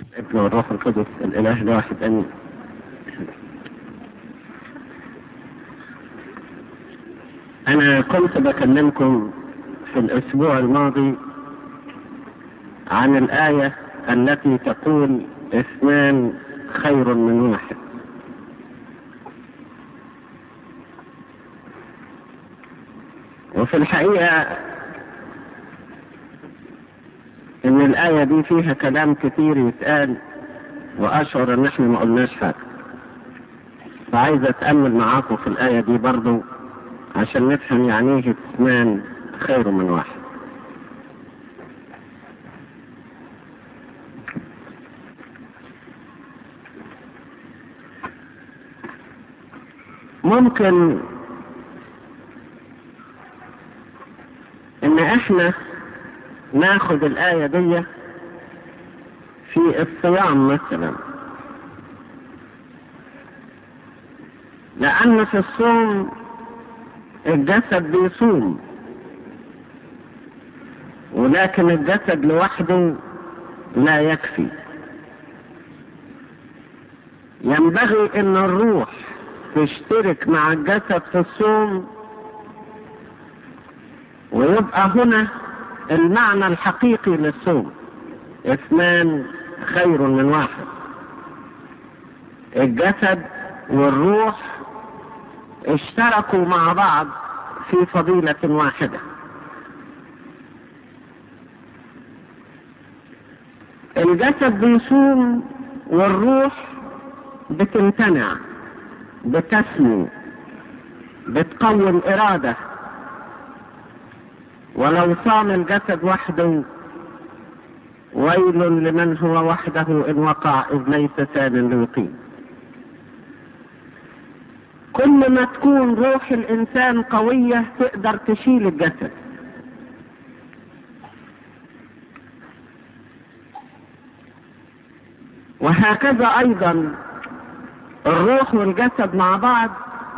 ابن والروح القدس الاله الواحد امين انا كنت بكلمكم في الاسبوع الماضي عن الايه التي تقول اثنان خير من واحد وفي الحقيقه ان الايه دي فيها كلام كتير يتقال واشعر ان احنا ما قلناش حاجه فعايز اتامل معاكم في الايه دي برضو عشان نفهم يعني ايه اثنان خير من واحد ممكن ان احنا ناخد الآية دي في الصيام مثلا لأن في الصوم الجسد بيصوم ولكن الجسد لوحده لا يكفي ينبغي ان الروح تشترك مع الجسد في الصوم ويبقى هنا المعنى الحقيقي للصوم اثنان خير من واحد الجسد والروح اشتركوا مع بعض في فضيلة واحدة الجسد بيصوم والروح بتمتنع بتسمو بتقوي الإرادة ولو صام الجسد وحده ويل لمن هو وحده إن وقع إذ ليس ثان ليقيم كل ما تكون روح الإنسان قوية تقدر تشيل الجسد وهكذا أيضا الروح والجسد مع بعض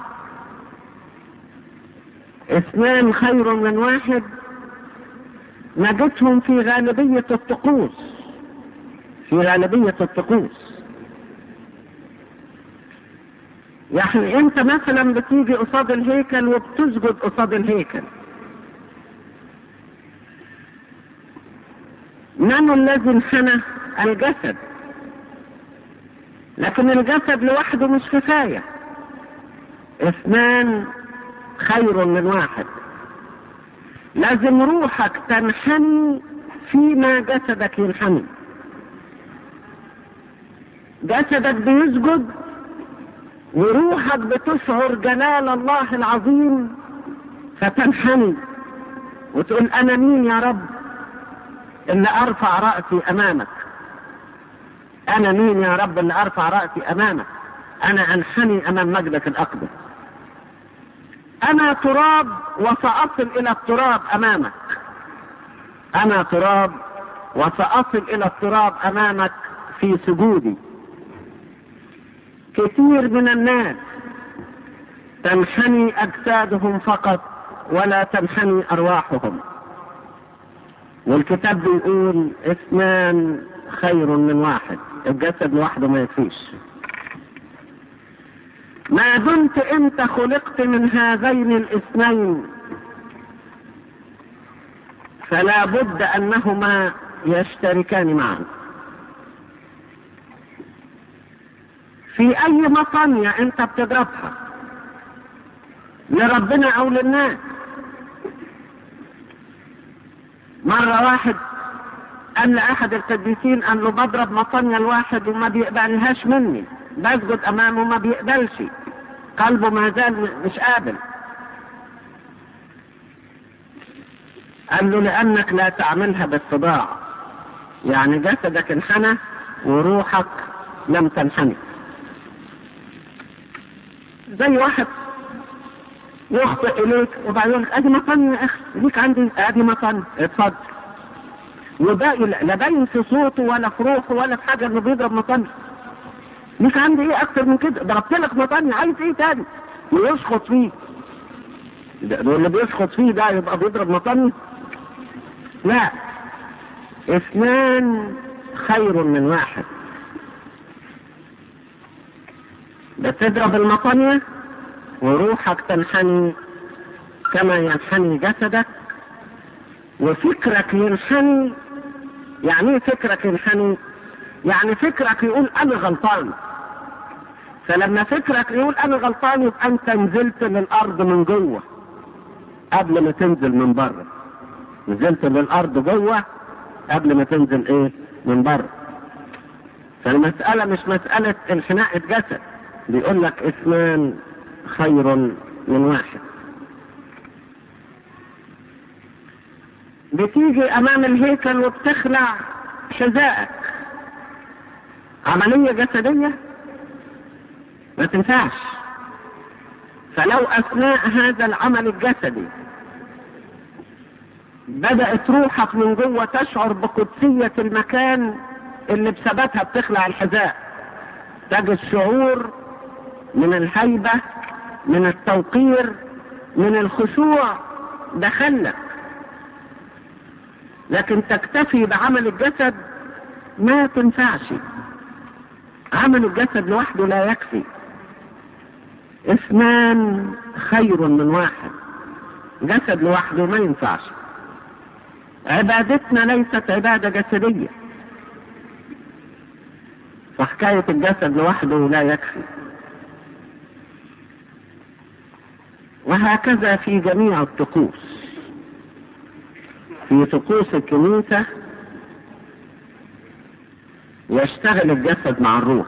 اثنان خير من واحد نجدهم في غالبية الطقوس في غالبية الطقوس يعني انت مثلا بتيجي قصاد الهيكل وبتسجد قصاد الهيكل من الذي انحنى الجسد لكن الجسد لوحده مش كفاية اثنان خير من واحد لازم روحك تنحني فيما جسدك ينحني جسدك بيسجد وروحك بتشعر جلال الله العظيم فتنحني وتقول انا مين يا رب اللي ارفع رأسي امامك انا مين يا رب اللي ارفع رأسي امامك انا انحني امام مجدك الاقدس انا تراب وساصل الى التراب امامك انا تراب وساصل الى التراب امامك في سجودي كثير من الناس تنحني اجسادهم فقط ولا تنحني ارواحهم والكتاب بيقول اثنان خير من واحد الجسد لوحده ما يكفيش ما دمت انت خلقت من هذين الاثنين فلا بد انهما يشتركان معا في اي مطنية انت بتضربها لربنا او للناس مرة واحد قال لأحد القديسين قال له بضرب مطنية الواحد وما بيقبلهاش مني بسجد امامه ما بيقبلش قلبه ما زال مش قابل قال له لانك لا تعملها بالصداع يعني جسدك انحنى وروحك لم تنحني زي واحد يخطئ اليك وبعدين يقول لك ادي مطن يا اخي ليك عندي ادي مطن اتفضل وباقي لا باين في صوته ولا في روحه ولا في حاجه انه بيضرب مطن مش عندي ايه اكتر من كده ضربت لك مطني عايز ايه تاني ويسقط فيه ده اللي بيسقط فيه ده يبقى بيضرب مطني لا اثنان خير من واحد بتضرب المطانية وروحك تنحني كما ينحني جسدك وفكرك ينحني يعني ايه فكرك ينحني يعني فكرك يقول انا غلطان فلما فكرك يقول انا غلطان يبقى انت نزلت للارض من جوه قبل ما تنزل من بره نزلت للارض جوه قبل ما تنزل ايه من بره فالمسألة مش مسألة انحناء الجسد بيقول لك اثنان خير من واحد بتيجي امام الهيكل وبتخلع حذائك عملية جسدية ما تنفعش فلو اثناء هذا العمل الجسدي بدأت روحك من جوه تشعر بقدسية المكان اللي بسببها بتخلع الحذاء تجد شعور من الهيبة من التوقير من الخشوع دخلك لكن تكتفي بعمل الجسد ما تنفعش عمل الجسد لوحده لا يكفي اثنان خير من واحد جسد لوحده ما ينفعش عبادتنا ليست عبادة جسدية فحكاية الجسد لوحده لا يكفي وهكذا في جميع الطقوس في طقوس الكنيسة يشتغل الجسد مع الروح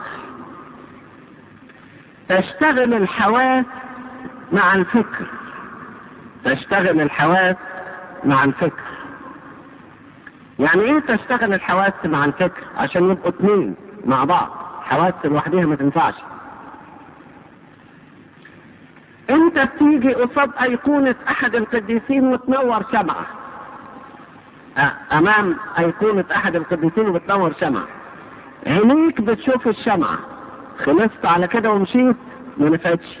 تشتغل الحواس مع الفكر تشتغل الحواس مع الفكر يعني ايه تشتغل الحواس مع الفكر عشان يبقوا اتنين مع بعض حواس لوحدها ما تنفعش انت بتيجي قصاد ايقونة احد القديسين وتنور شمعة امام ايقونة احد القديسين وبتنور شمعة عينيك بتشوف الشمعة خلصت على كده ومشيت ما نفعتش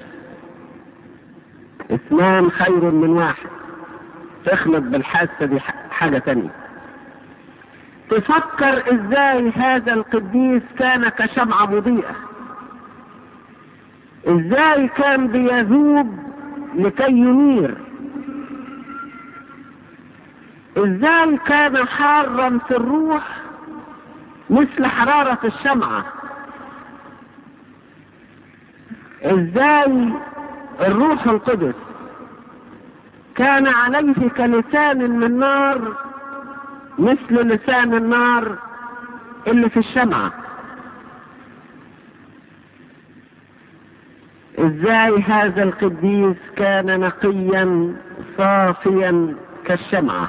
اثنان خير من واحد تخلط بالحاسة دي حاجة تانية تفكر ازاي هذا القديس كان كشمعة مضيئة ازاي كان بيذوب لكي ينير ازاي كان حارا في الروح مثل حرارة الشمعة ازاي الروح القدس كان عليه كلسان من نار مثل لسان النار اللي في الشمعة ازاي هذا القديس كان نقيا صافيا كالشمعة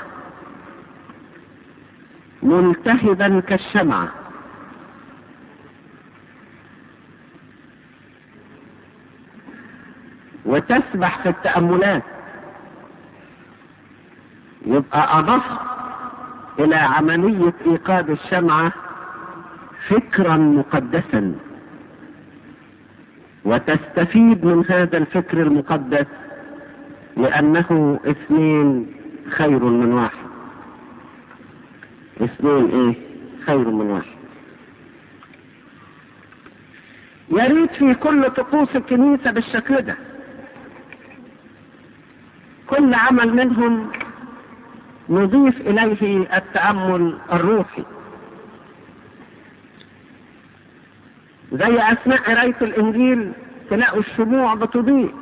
ملتهبا كالشمعة وتسبح في التأملات يبقى أضفت إلى عملية إيقاد الشمعة فكرا مقدسا وتستفيد من هذا الفكر المقدس لأنه اثنين خير من واحد اثنين ايه خير من واحد يا ريت في كل طقوس الكنيسة بالشكل ده كل عمل منهم نضيف إليه التأمل الروحي زي أثناء قراية الإنجيل تلاقوا الشموع بتضيء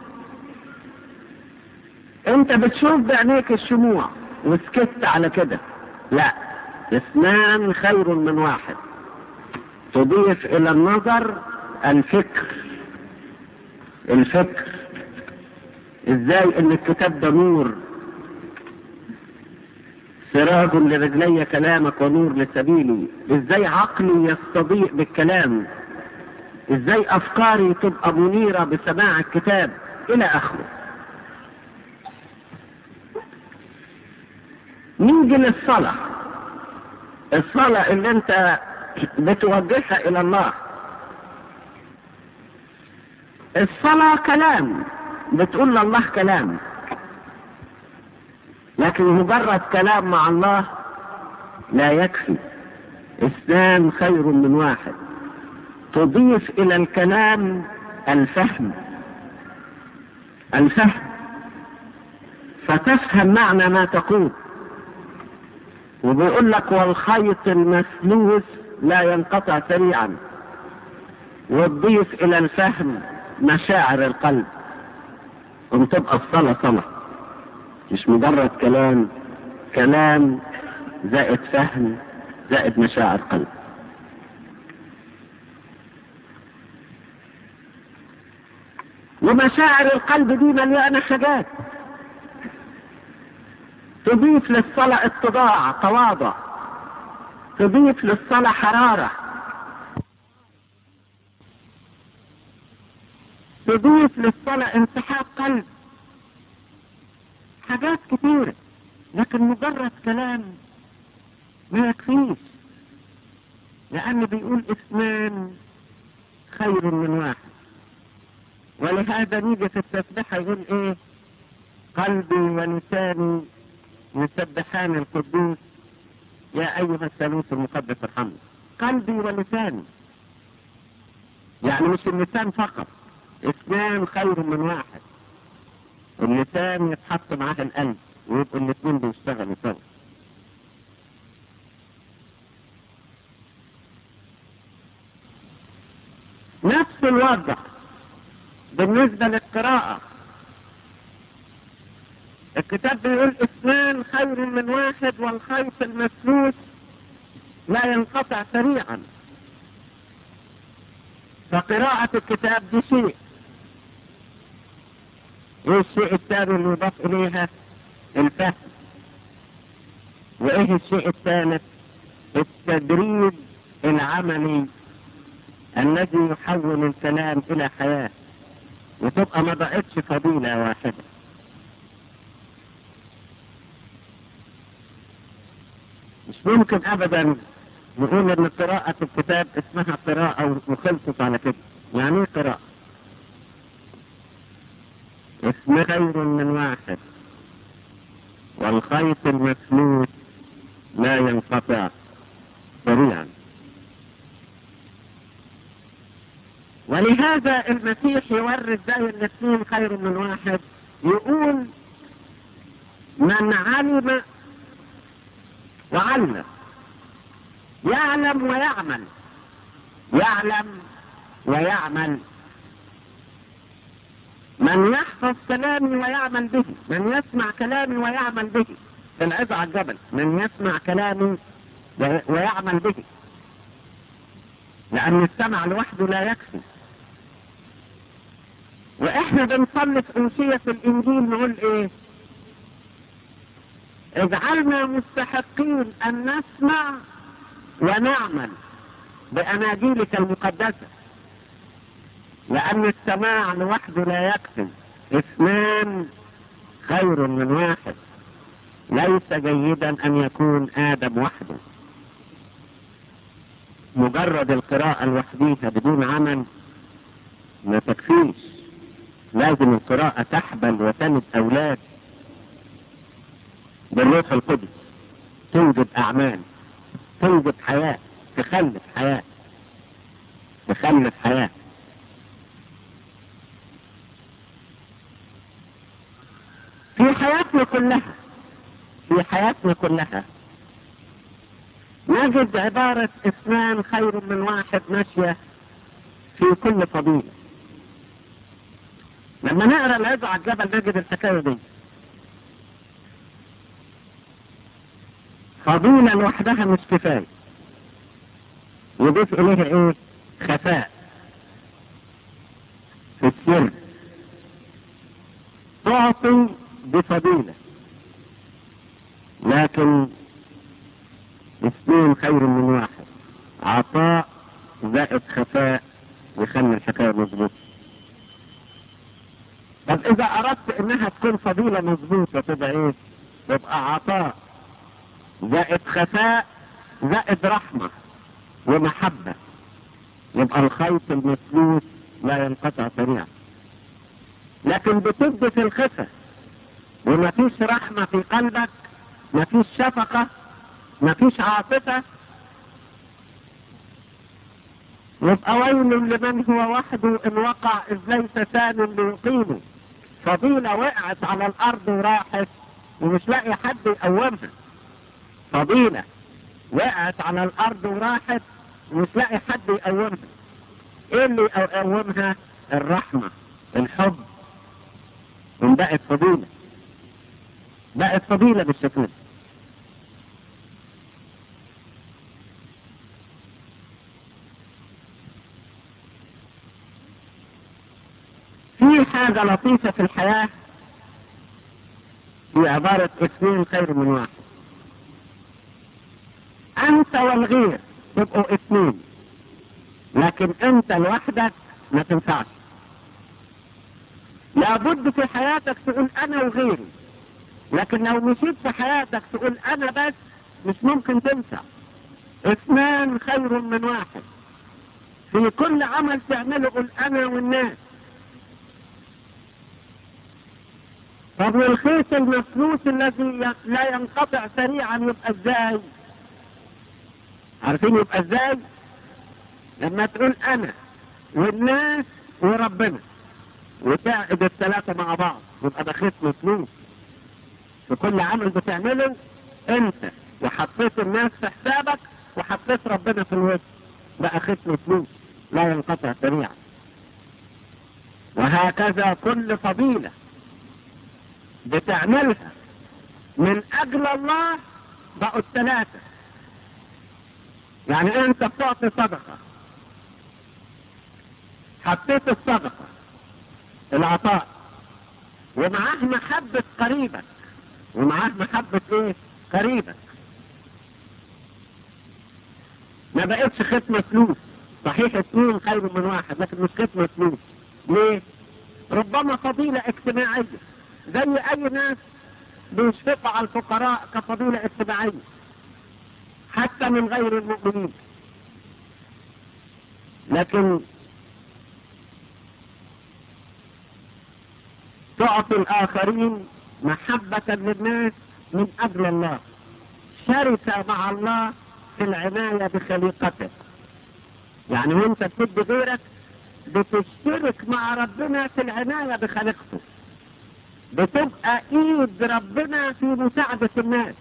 أنت بتشوف بعينيك الشموع وسكت على كده لا اثنان خير من واحد تضيف إلى النظر الفكر الفكر ازاي ان الكتاب ده نور سراج لرجلي كلامك ونور لسبيلي ازاي عقلي يستضيء بالكلام ازاي افكاري تبقى منيرة بسماع الكتاب الى اخره نيجي للصلاة الصلاة اللي انت بتوجهها الى الله الصلاة كلام بتقول لله كلام لكن مجرد كلام مع الله لا يكفي اثنان خير من واحد تضيف الى الكلام الفهم الفهم فتفهم معنى ما تقول وبيقول لك والخيط المسلوس لا ينقطع سريعا وتضيف الى الفهم مشاعر القلب وتبقى الصلاة صلاة مش مجرد كلام كلام زائد فهم زائد مشاعر قلب ومشاعر القلب دي مليانة حاجات تضيف للصلاة اتضاع تواضع تضيف للصلاة حرارة تضيف للصلاة انسحاب قلب حاجات كتيرة لكن مجرد كلام ما يكفيش لأن بيقول اثنان خير من واحد ولهذا نيجي في التسبيحة يقول ايه قلبي ولساني يسبحان القدوس يا أيها الثالوث المقدس ارحمني قلبي ولساني يعني مش اللسان فقط اثنان خير من واحد اللسان يتحط معاه القلب ويبقوا الاثنين بيشتغلوا سوا نفس الوضع بالنسبة للقراءة الكتاب بيقول اثنان خير من واحد والخيط المسلوس لا ينقطع سريعا فقراءة الكتاب دي شيء ايه الشيء الثاني اللي يضاف اليها الفهم وايه الشيء الثالث التدريب العملي الذي يحول الكلام الى حياة وتبقى ما بقتش فضيلة واحدة مش ممكن ابدا نقول ان قراءة الكتاب اسمها قراءة وخلصت على كده يعني ايه قراءة اسم خير من واحد والخيط المسلوس لا ينقطع سريعا ولهذا المسيح يورث زي الاثنين خير من واحد يقول من علم وعلم يعلم ويعمل يعلم ويعمل من يحفظ كلامي ويعمل به من يسمع كلامي ويعمل به في العظة على الجبل من يسمع كلامي ويعمل به لأن السمع لوحده لا يكفي واحنا بنصلي في أوصية الإنجيل نقول إيه اجعلنا مستحقين أن نسمع ونعمل بأناجيلك المقدسة لأن السماع لوحده لا يكفي اثنان خير من واحد ليس جيدا أن يكون آدم وحده مجرد القراءة لوحديها بدون عمل ما تكفيش لازم القراءة تحبل وتلد أولاد بالروح القدس توجد أعمال توجد حياة تخلف حياة تخلف حياة في حياتنا كلها في حياتنا كلها نجد عبارة اثنان خير من واحد ماشية في كل فضيلة لما نقرا العظة على الجبل نجد الحكاية دي فضيلة لوحدها مش كفاية يضيف إليها إيه؟ خفاء في السر تعطي بفضيلة لكن اثنين خير من واحد عطاء زائد خفاء يخلي الحكاية مظبوطة طب إذا أردت إنها تكون فضيلة مظبوطة تبقى إيه؟ تبقى عطاء زائد خفاء زائد رحمة ومحبة يبقى الخيط المسلوس لا ينقطع سريعا لكن بتبدي في الخفة وما فيش رحمة في قلبك ما فيش شفقة ما فيش عاطفة يبقى ويل لمن هو وحده ان وقع اذ ليس ثان ليقيمه فضيلة وقعت على الارض وراحت ومش لاقي حد يقومها فضيلة وقعت على الارض وراحت ومش لاقي حد يقومها ايه اللي يقومها الرحمة الحب بقت فضيلة بقت فضيلة بالشكل ده في حاجة لطيفة في الحياة في عبارة اثنين خير من واحد انت والغير تبقوا اثنين لكن انت لوحدك ما تنفعش لابد في حياتك تقول انا وغيري لكن لو مشيت في حياتك تقول انا بس مش ممكن تنفع اثنان خير من واحد في كل عمل تعمله قل انا والناس طب والخيط المفلوس الذي لا ينقطع سريعا يبقى ازاي عارفين يبقى ازاي لما تقول انا والناس وربنا وتعقد الثلاثة مع بعض يبقى ده خيط مفلوس في كل عمل بتعمله انت وحطيت الناس في حسابك وحطيت ربنا في الوسط بقى خيط مفلوس لا ينقطع سريعا وهكذا كل فضيلة بتعملها من اجل الله بقوا الثلاثة يعني انت بتعطي صدقة حطيت الصدقة العطاء ومعاه محبة قريبك ومعاه محبة ايه قريبك ما بقتش ختمة فلوس صحيح اثنين خير من واحد لكن مش ختمة فلوس ليه ربما فضيلة اجتماعية زي اي ناس بيشفقوا على الفقراء كفضيلة اجتماعية حتى من غير المؤمنين لكن تعطي الآخرين محبة للناس من أجل الله شركة مع الله في العناية بخليقته يعني وانت بتدي غيرك بتشترك مع ربنا في العناية بخليقته بتبقى ايد ربنا في مساعدة الناس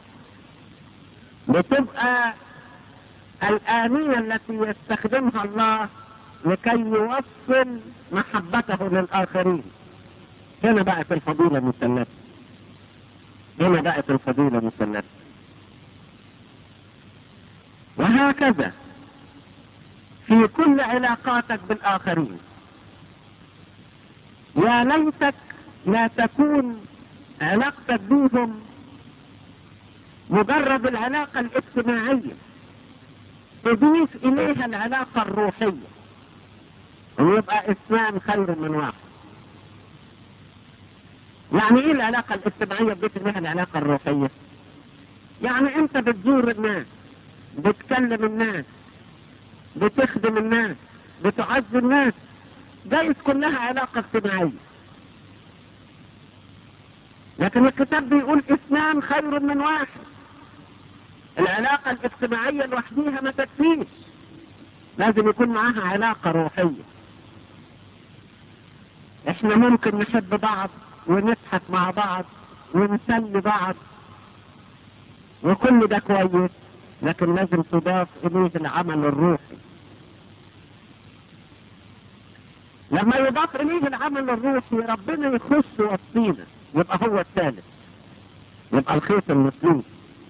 بتبقى الآنية التي يستخدمها الله لكي يوصل محبته للآخرين هنا بقت الفضيلة مثلثة هنا بقت الفضيلة مثلثة وهكذا في كل علاقاتك بالآخرين يا ليتك لا تكون علاقتك بهم مجرد العلاقة الاجتماعية تضيف إليها العلاقة الروحية ويبقى اثنان خير من واحد يعني ايه العلاقة الاجتماعية تضيف إليها العلاقة الروحية يعني انت بتزور الناس بتكلم الناس بتخدم الناس بتعز الناس جايز كلها علاقة اجتماعية لكن الكتاب بيقول اثنان خير من واحد العلاقة الاجتماعية لوحديها ما تكفيش لازم يكون معاها علاقة روحية احنا ممكن نحب بعض ونضحك مع بعض ونسلي بعض وكل ده كويس لكن لازم تضاف اليه العمل الروحي لما يضاف اليه العمل الروحي ربنا يخش وسطينا يبقى هو الثالث يبقى الخيط المسلوب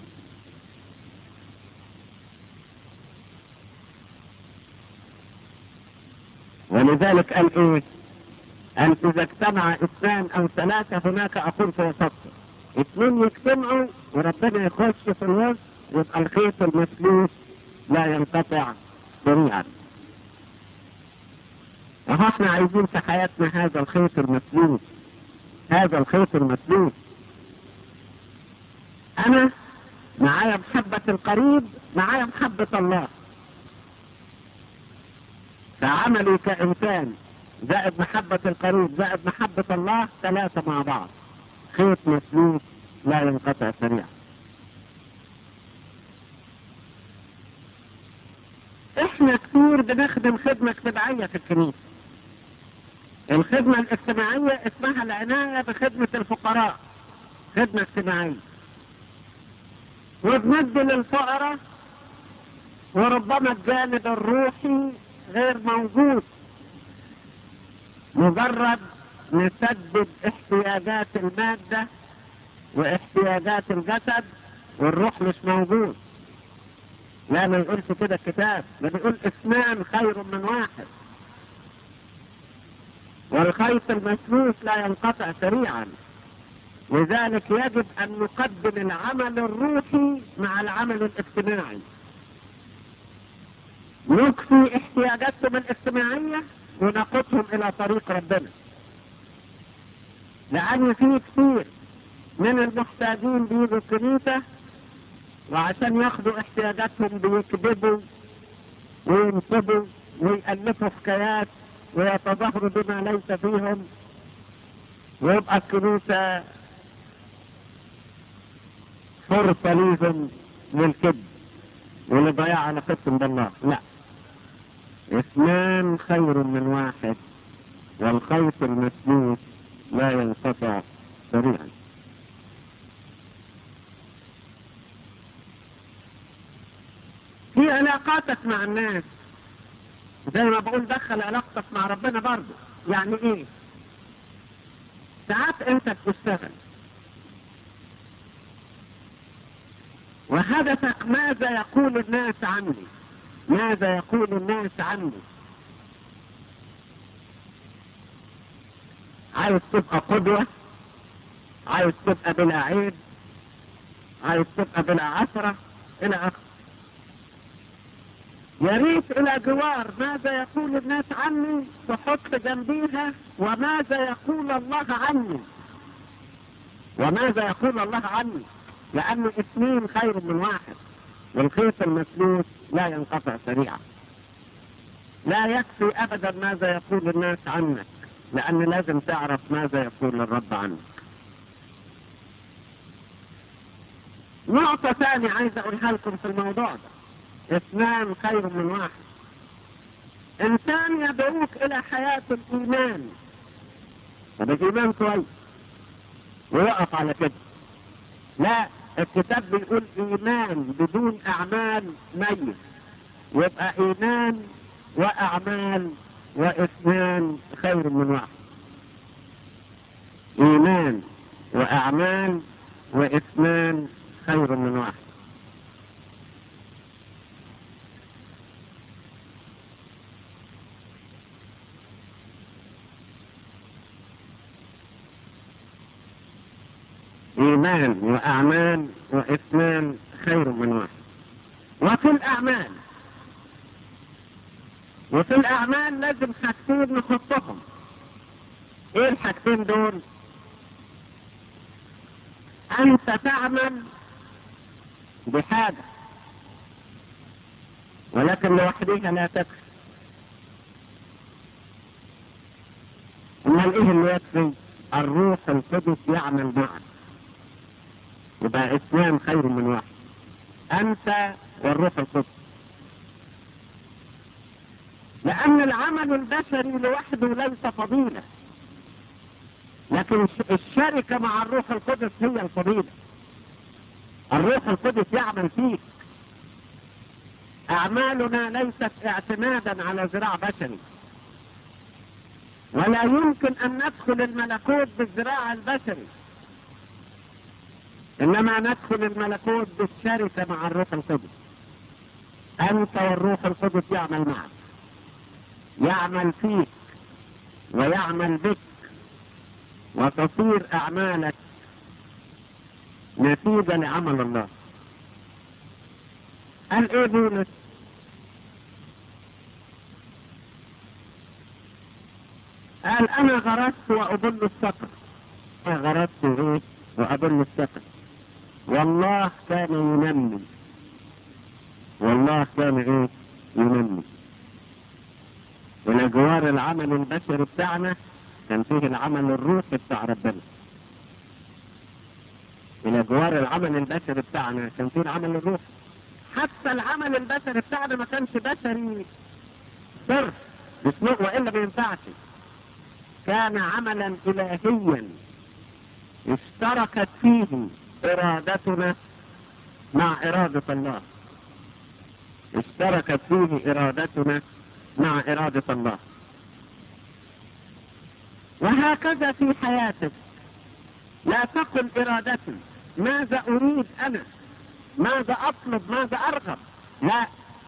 ولذلك قال ايه قال اذا اجتمع اثنان او ثلاثة هناك اقول في وسطهم اثنين يجتمعوا وربنا يخش في الوسط يبقى الخيط المسلوس لا ينقطع سريعا وها احنا عايزين في حياتنا هذا الخيط المسلوس هذا الخيط المسلوس انا معايا محبة القريب معايا محبة الله فعملي كإنسان زائد محبة القريب زائد محبة الله ثلاثة مع بعض خيط مسلوس لا ينقطع سريعا احنا كتير بنخدم خدمة اجتماعية في الكنيسة الخدمة الاجتماعية اسمها العناية بخدمة الفقراء خدمة اجتماعية وبندي للفقراء وربما الجانب الروحي غير موجود مجرد نسدد احتياجات المادة واحتياجات الجسد والروح مش موجود لا ما يقولش كده الكتاب ده بيقول اثنان خير من واحد والخيط المسلوس لا ينقطع سريعا لذلك يجب ان نقدم العمل الروحي مع العمل الاجتماعي نكفي احتياجاتهم الاجتماعية ونقودهم الى طريق ربنا لان في كثير من المحتاجين بيجوا الكنيسة وعشان ياخدوا احتياجاتهم بيكذبوا وينصبوا ويألفوا حكايات ويتظاهروا بما ليس فيهم ويبقى الكنيسة فرصة ليهم للكذب ولضياع علاقتهم بالله لا اثنان خير من واحد والخيط المسلوس لا ينقطع سريعا في علاقاتك مع الناس زي ما بقول دخل علاقتك مع ربنا برضه يعني ايه ساعات انت بتشتغل وهدفك ماذا يقول الناس عني ماذا يقول الناس عني عايز تبقى قدوة عايز تبقى بلا عيب عايز تبقى بلا عثرة الى اخره يا ريت الى جوار ماذا يقول الناس عني تحط جنبيها وماذا يقول الله عني وماذا يقول الله عني لأن اثنين خير من واحد والخيط المسلوس لا ينقطع سريعا لا يكفي أبدا ماذا يقول الناس عنك لأن لازم تعرف ماذا يقول الرب عنك نقطة ثانية عايز أقولها لكم في الموضوع ده اثنان خير من واحد إنسان يدعوك إلى حياة الإيمان طب الإيمان كويس ويقف على كده لا الكتاب بيقول ايمان بدون اعمال ميت يبقى ايمان واعمال واثنان خير من واحد ايمان واعمال واثنان خير من واحد إيمان وأعمال واثنان خير من واحد وفي الأعمال وفي الأعمال لازم حاجتين نحطهم إيه الحاجتين دول؟ أنت تعمل بحاجة ولكن لوحدها لا تكفي أمال إيه اللي يكفي؟ الروح القدس يعمل معك يبقى اثنان خير من واحد انت والروح القدس لان العمل البشري لوحده ليس فضيلة لكن الشركة مع الروح القدس هي الفضيلة الروح القدس يعمل فيك اعمالنا ليست اعتمادا على ذراع بشري ولا يمكن ان ندخل الملكوت بالذراع البشري انما ندخل الملكوت بالشركة مع الروح القدس انت والروح القدس يعمل معك يعمل فيك ويعمل بك وتصير اعمالك نتيجة لعمل الله قال ايه بولس قال انا غرست واضل السقر انا غرست ايه واضل السقر والله كان ينمي والله كان ايه ينمي الى جوار العمل البشري بتاعنا كان فيه العمل الروحي بتاع ربنا الى جوار العمل البشري بتاعنا كان فيه العمل الروحي حتى العمل البشري بتاعنا ما كانش بشري صرف بسلوك والا ما ينفعش كان عملا الهيا اشتركت فيه ارادتنا مع اراده الله اشتركت فيه ارادتنا مع اراده الله وهكذا في حياتك لا تقل ارادتي ماذا اريد انا ماذا اطلب ماذا ارغب لا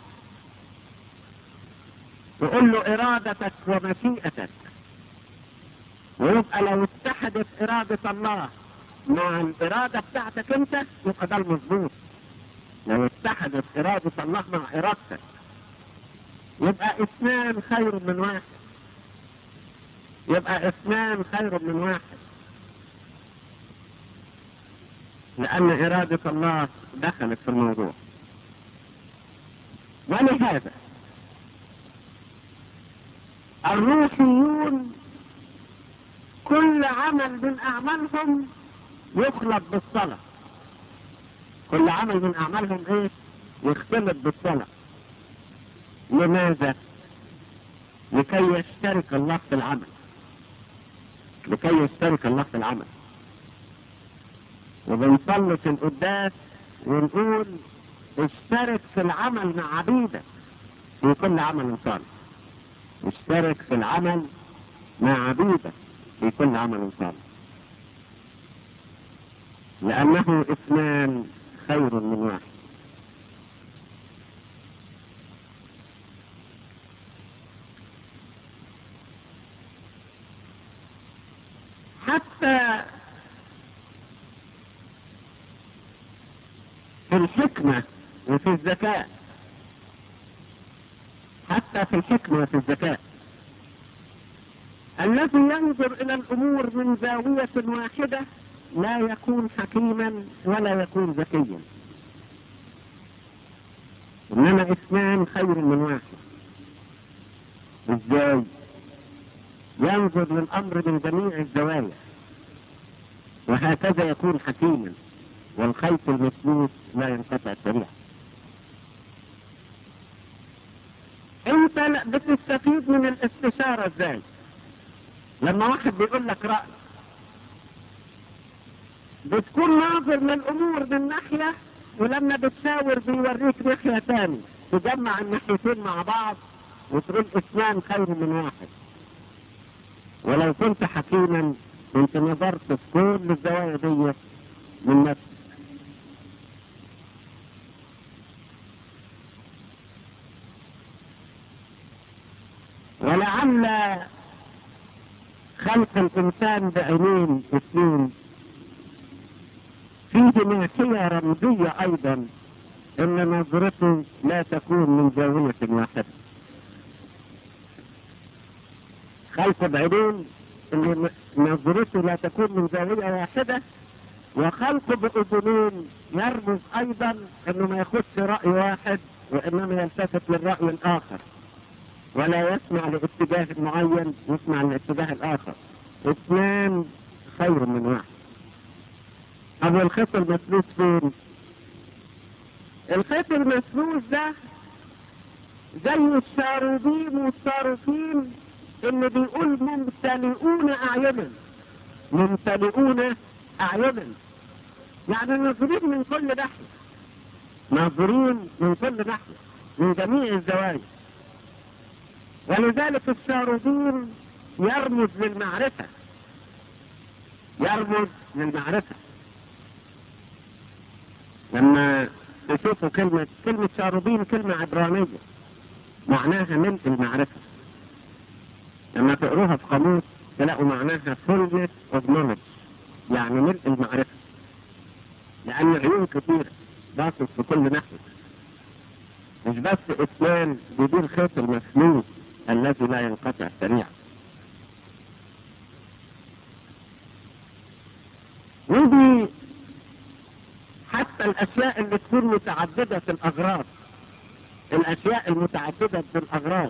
تقول له ارادتك ومشيئتك ويبقى لو اتحدت ارادة الله مع الارادة بتاعتك انت يبقى ده المظبوط لو اتحدت ارادة الله مع ارادتك يبقى اثنان خير من واحد يبقى اثنان خير من واحد لأن إرادة الله دخلت في الموضوع ولهذا الروحيون كل عمل من أعمالهم يخلط بالصلاة كل عمل من أعمالهم إيه؟ يختلط بالصلاة لماذا؟ لكي يشترك الله في العمل لكي يشترك الله في العمل وبنصلي في القداس ونقول اشترك في العمل مع عبيدك في كل عمل صالح اشترك في العمل مع عبيدك في كل عمل صالح لأنه اثنان خير من واحد حتى في الحكمة وفي الذكاء حتى في الحكمة وفي الذكاء الذي ينظر إلى الأمور من زاوية واحدة لا يكون حكيما ولا يكون ذكيا إنما اثنان خير من واحد إزاي؟ ينظر للأمر من جميع الزوايا وهكذا يكون حكيما والخيط المسلوس لا ينقطع سريعا انت لا بتستفيد من الاستشارة ازاي لما واحد بيقول لك رأي بتكون ناظر للامور من ناحية ولما بتشاور بيوريك ناحية تاني تجمع الناحيتين مع بعض وتقول اثنان خير من واحد ولو كنت حكيما كنت نظرت في كل الزوايا دي من نفسك ولعل خلق الإنسان بعينين اثنين فيه ناحية رمزية أيضا أن نظرته لا تكون من زاوية واحدة خلق بعينين أن نظرته لا تكون من زاوية واحدة وخلق بأذنين يرمز أيضا أنه ما ياخدش رأي واحد وإنما يلتفت للرأي الآخر ولا يسمع لاتجاه معين يسمع للاتجاه الآخر اثنان خير من واحد أبو الخيط المسلوس فين؟ الخيط المسلوس ده زي الشاروبيم والصاروفين اللي بيقول ممتلئون أعينا ممتلئون أعينا يعني ناظرين من كل ناحية ناظرين من كل ناحية من جميع الزوايا ولذلك الشاروبين يرمز للمعرفة يرمز للمعرفة لما تشوفوا كلمة كلمة شاروبين كلمة عبرانية معناها ملء المعرفة لما تقروها في قاموس تلاقوا معناها fullness of knowledge يعني ملء المعرفة لأن عيون كثيرة باصص في كل ناحية مش بس اثنان بدون خيط المسلوس الذي لا ينقطع سريعا ودي حتى الاشياء اللي تكون متعددة الاغراض الاشياء المتعددة بالاغراض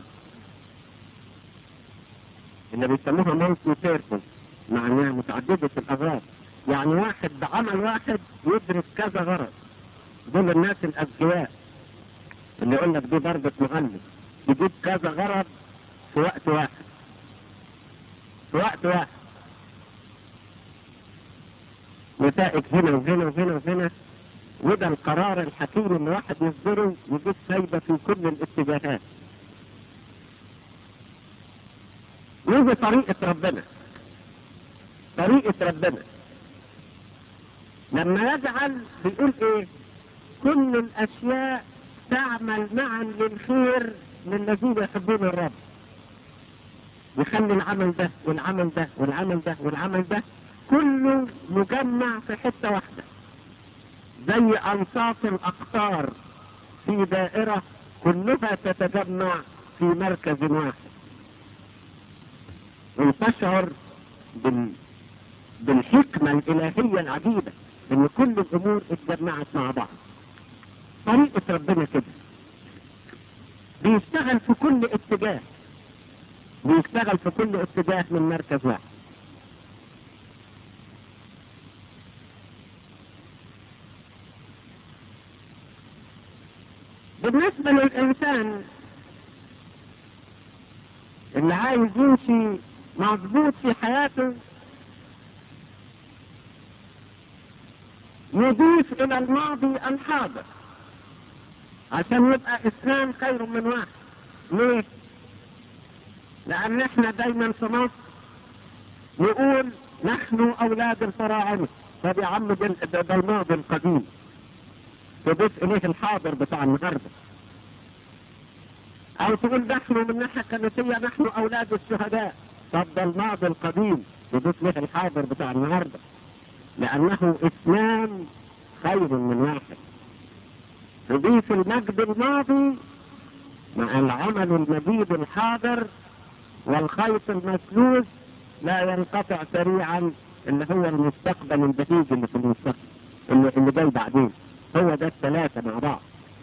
اللي بيسموها مالتي بيربز معناها متعددة الاغراض يعني واحد بعمل واحد يدرك كذا غرض دول الناس الاذكياء اللي يقول لك دي ضربة مؤلف يجيب كذا غرض في وقت واحد في وقت واحد نتائج هنا وهنا وهنا وهنا وده القرار الحكيم ان واحد يصدره يجيب فايدة في كل الاتجاهات ودي طريقة ربنا طريقة ربنا لما يجعل بيقول ايه كل الاشياء تعمل معا للخير للذين يحبون الرب يخلي العمل ده والعمل ده والعمل ده والعمل ده كله مجمع في حتة واحدة زي أنصاف الأقطار في دائرة كلها تتجمع في مركز واحد وتشعر بال... بالحكمة الإلهية العجيبة إن كل الأمور اتجمعت مع بعض طريقة ربنا كده بيشتغل في كل اتجاه بيشتغل في كل اتجاه من مركز واحد بالنسبة للإنسان اللي عايز يمشي مظبوط في حياته يضيف إلى الماضي الحاضر عشان يبقى اثنان خير من واحد ليه؟ لأن احنا دايما في مصر نقول نحن أولاد الفراعنة طب يا عم ده ده- ده الماضي القديم تضيف إليه الحاضر بتاع النهارده أو تقول نحن من ناحية كنسية نحن أولاد الشهداء طب ده الماضي القديم تضيف له الحاضر بتاع النهارده لأنه اثنان خير من واحد تضيف المجد الماضي مع العمل المجيد الحاضر والخيط المسلوس لا ينقطع سريعا اللي هو المستقبل البهيج اللي في المستقبل اللي, اللي جاي بعدين هو ده الثلاثة مع بعض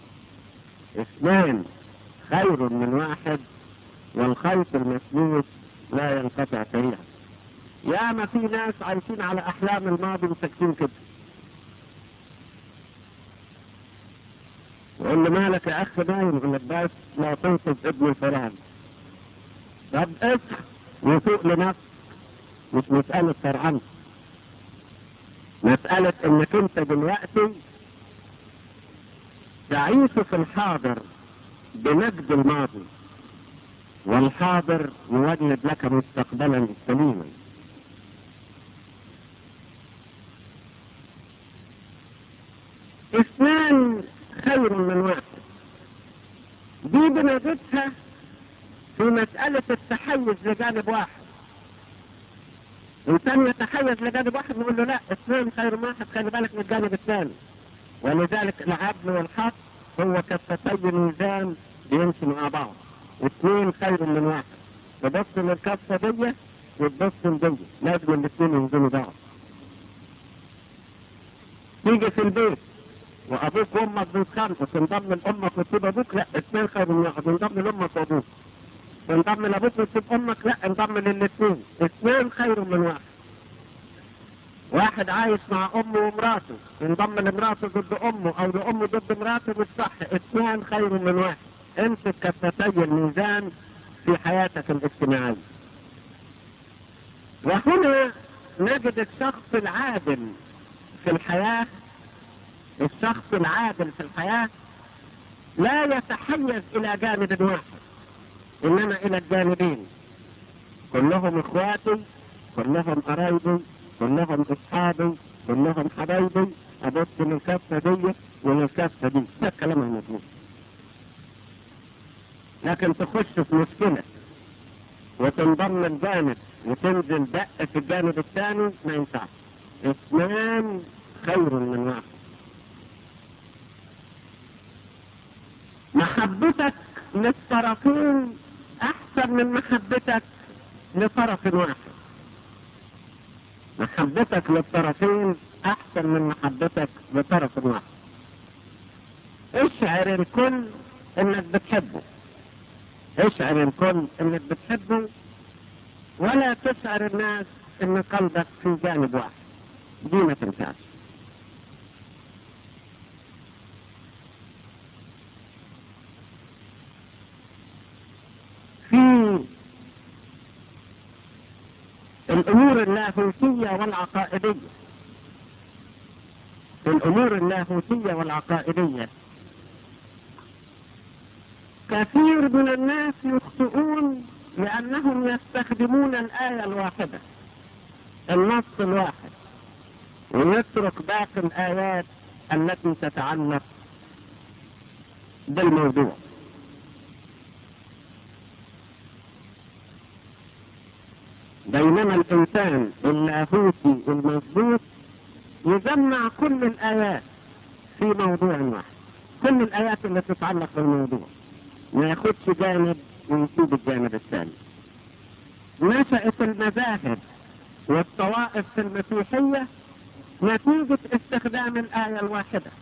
اثنان خير من واحد والخيط المسلوس لا ينقطع سريعا يا ما في ناس عايشين على احلام الماضي وساكتين كده يقول له مالك يا اخ نايم يقول لك بس لا تنقذ ابن الفرعون طب اصحى وفوق لنفسك مش مسألة فرعون مسألة انك انت دلوقتي تعيش في الحاضر بمجد الماضي والحاضر يوجد لك مستقبلا سليما اثنان خير من واحد دي بنجدها في مسألة التحيز لجانب واحد إنسان يتحيز لجانب واحد نقول له لا اثنين خير من واحد خلي بالك من الجانب الثاني ولذلك العدل والحق هو كفتي ميزان بيمشي مع بعض اثنين خير من واحد تبص للكفة دي وتبص لدي لازم الاثنين ينزلوا بعض تيجي في البيت وابوك وامك بيتخانقوا تنضم لامك وتسيب ابوك لا اثنين خير من واحد تنضم لامك وابوك تنضم لابوك وتسيب امك لا انضم للاثنين اثنين خير من واحد واحد عايش مع امه ومراته ينضم لمراته ضد امه او لامه ضد مراته بالصح اثنين خير من واحد امسك كفتي الميزان في حياتك الاجتماعية وهنا نجد الشخص العادل في الحياة الشخص العادل في الحياة لا يتحيز الى جانب واحد انما الى الجانبين كلهم اخواتي كلهم قرايبي كلهم اصحابي كلهم حبايبي ابص للكفه دي وللكفه دي ده الكلام المظبوط لكن تخش في مشكله وتنضم الجانب وتنزل دق في الجانب الثاني ما ينفعش اثنان خير من واحد محبتك للطرفين احسن من محبتك لطرف واحد محبتك للطرفين احسن من محبتك لطرف واحد اشعر الكل انك بتحبه اشعر الكل انك بتحبه ولا تشعر الناس ان قلبك في جانب واحد دي ما تنفعش الأمور اللاهوتية والعقائدية في الأمور اللاهوتية والعقائدية كثير من الناس يخطئون لأنهم يستخدمون الآية الواحدة النص الواحد ويترك باقي الآيات التي تتعلق بالموضوع بينما الإنسان اللاهوتي المضبوط يجمع كل الآيات في موضوع واحد كل الآيات اللي تتعلق بالموضوع ما ياخدش جانب ويسيب الجانب الثاني نشأت المذاهب والطوائف في المسيحية نتيجة استخدام الآية الواحدة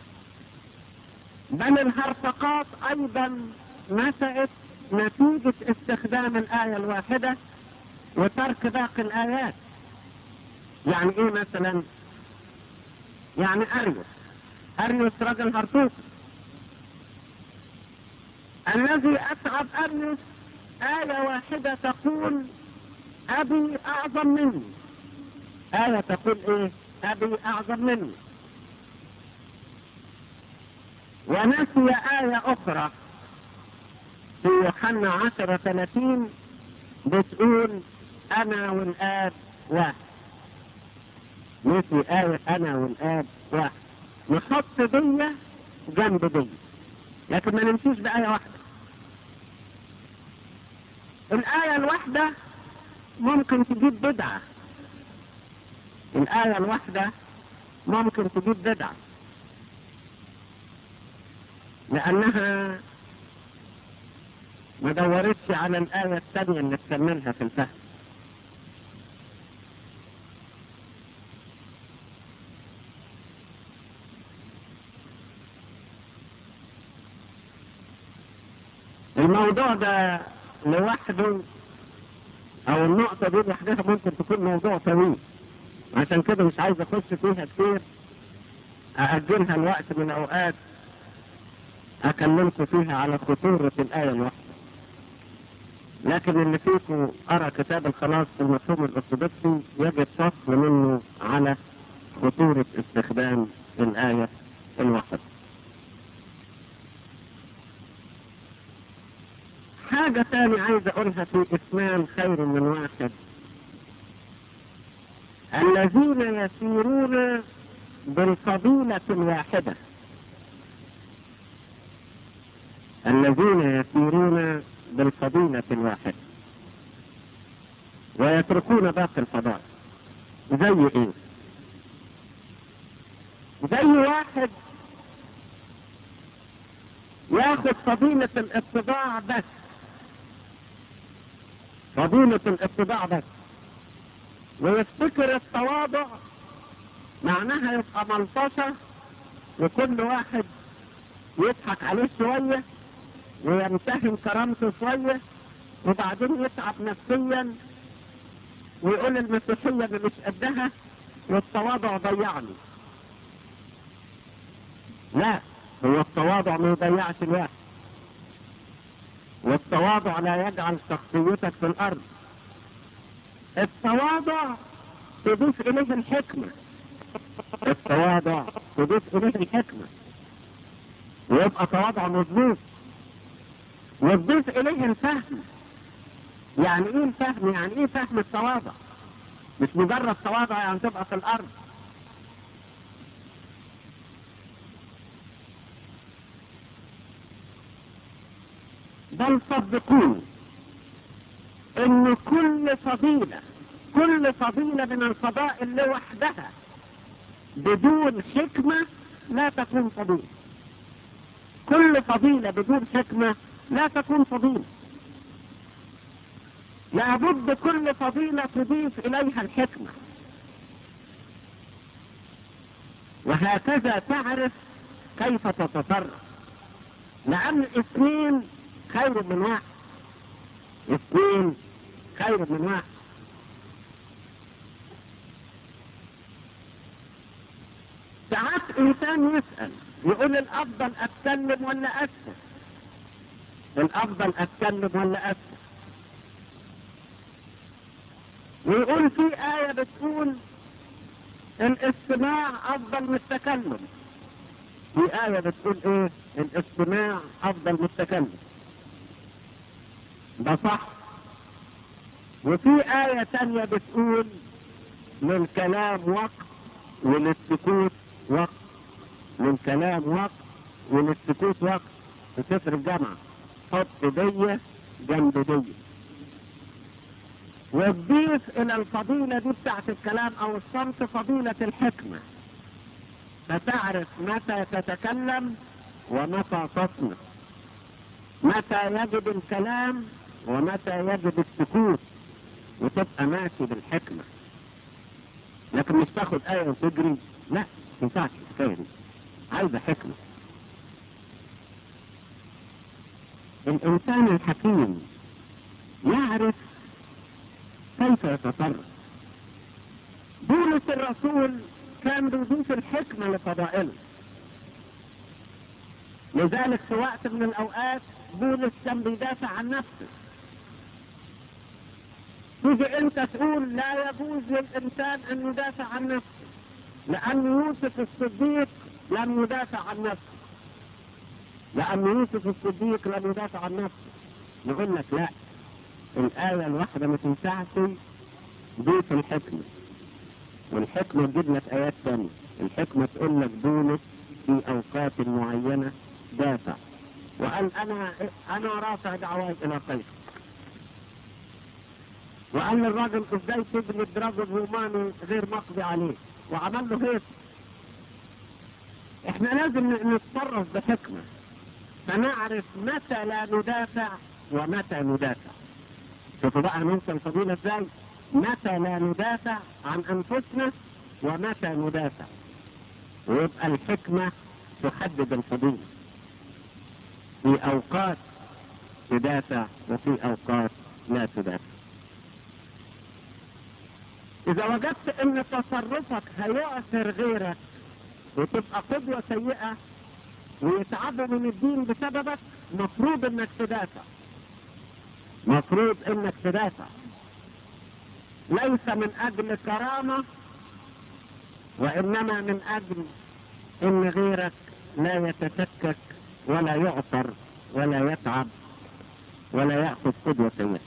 بل الهرطقات أيضا نشأت نتيجة استخدام الآية الواحدة وترك باقي الآيات يعني إيه مثلا يعني أريوس أريوس رجل هرطوق الذي أتعب أريوس آية واحدة تقول أبي أعظم مني آية تقول إيه أبي أعظم مني ونسي آية أخرى في يوحنا عشرة ثلاثين بتقول أنا والآب واحد نسي آية أنا والآب واحد نحط دي جنب دي لكن ما نمشيش بآية واحدة الآية الواحدة ممكن تجيب بدعة الآية الواحدة ممكن تجيب بدعة لأنها ما دورتش على الآية الثانية اللي تكملها في الفهم الموضوع ده لوحده او النقطة دي لوحدها ممكن تكون موضوع طويل عشان كده مش عايز اخش فيها كتير اأجلها الوقت من اوقات اكلمكم فيها على خطورة الآية الواحدة لكن اللي فيكم قرأ كتاب الخلاص في المفهوم الارثوذكسي يجد فصل منه على خطورة استخدام الآية الواحدة حاجة تاني عايز اقولها في اثنان خير من واحد الذين يسيرون بالفضيلة الواحدة الذين يسيرون بالفضيلة الواحدة ويتركون باقي الفضائل زي ايه زي واحد ياخد فضيلة الاتباع بس فضيلة الاتباع بس ويفتكر التواضع معناها يبقى ملطشة وكل واحد يضحك عليه شوية ويمتهن كرامته شوية وبعدين يتعب نفسيا ويقول المسيحية اللي مش قدها والتواضع ضيعني لا هو التواضع ما يضيعش الواحد والتواضع لا يجعل شخصيتك في الارض التواضع تضيف اليه الحكمة التواضع تضيف اليه الحكمة ويبقى تواضع مظبوط وتضيف اليه الفهم يعني ايه الفهم يعني ايه فهم التواضع مش مجرد تواضع يعني تبقى في الارض بل صدقوني ان كل فضيلة كل فضيلة من الفضائل لوحدها بدون حكمة لا تكون فضيلة كل فضيلة بدون حكمة لا تكون فضيلة لابد كل فضيلة تضيف اليها الحكمة وهكذا تعرف كيف تتصرف لان اثنين خير من واحد اثنين خير من واحد ساعات انسان يسأل يقول الافضل اتكلم ولا اسكت الافضل اتكلم ولا اسكت ويقول في آية بتقول الاستماع أفضل من التكلم في آية بتقول إيه الاستماع أفضل من التكلم ده صح وفي آية تانية بتقول للكلام وقت وللسكوت وقت للكلام وقت وللسكوت وقت في سفر الجامعة حط دي جنب دي وتضيف الى الفضيلة دي بتاعت الكلام او الصمت فضيلة الحكمة فتعرف متى تتكلم ومتى تصمت متى يجب الكلام ومتى يجب السكوت وتبقى ماشي بالحكمة لكن مش تاخد آية وتجري لا ما ينفعش الحكاية دي عايزة حكمة الإنسان الحكيم يعرف كيف يتصرف بولس الرسول كان بيضيف الحكمة لفضائله لذلك في وقت من الأوقات بولس كان بيدافع عن نفسه تيجي انت تقول لا يجوز للإنسان أن يدافع عن نفسه لأن يوسف الصديق لم يدافع عن نفسه لأن يوسف الصديق لم يدافع عن نفسه نقول لك لا الآية الواحدة ما تنفعش ضيف الحكمة والحكمة تجيب لك آيات ثانية الحكمة تقول لك بولس في أوقات معينة دافع وقال أنا أنا رافع دعواي إلى قيصر وقال للراجل ازاي تجلد رجل روماني غير مقضي عليه وعمل له هيك احنا لازم نتصرف بحكمة فنعرف متى لا ندافع ومتى ندافع شوفوا بقى نوصل الفضيلة ازاي متى لا ندافع عن انفسنا ومتى ندافع ويبقى الحكمة تحدد الفضيلة في اوقات تدافع وفي اوقات لا تدافع اذا وجدت ان تصرفك هيؤثر غيرك وتبقى قدوة سيئة ويتعبوا من الدين بسببك مفروض انك تدافع مفروض انك تدافع ليس من اجل كرامة وانما من اجل ان غيرك لا يتشكك ولا يعثر ولا يتعب ولا يأخذ قدوة سيئة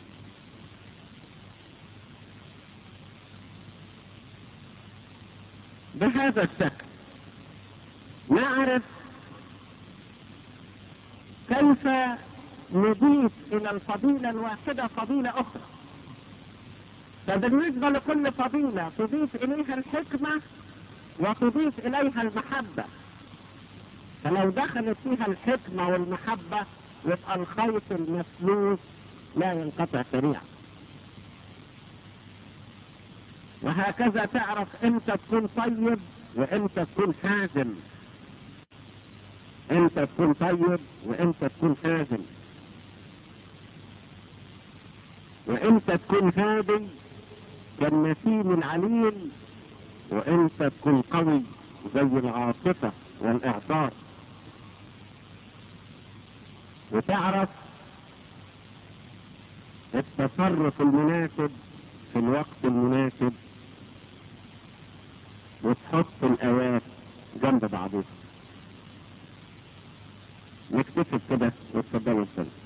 بهذا الشكل نعرف كيف نضيف الى الفضيلة الواحدة فضيلة اخرى فبالنسبة لكل فضيلة تضيف اليها الحكمة وتضيف اليها المحبة فلو دخلت فيها الحكمة والمحبة يبقى الخيط المسلوس لا ينقطع سريعا وهكذا تعرف امتى تكون طيب وامتى تكون حازم امتى تكون طيب وامتى تكون حازم وامتى تكون هادي كالنسيم العليل وامتى تكون قوي زي العاصفة والاعصار وتعرف التصرف المناسب في الوقت المناسب وتحط الآيات جنب بعضها نكتفي كده وتفضلوا السلام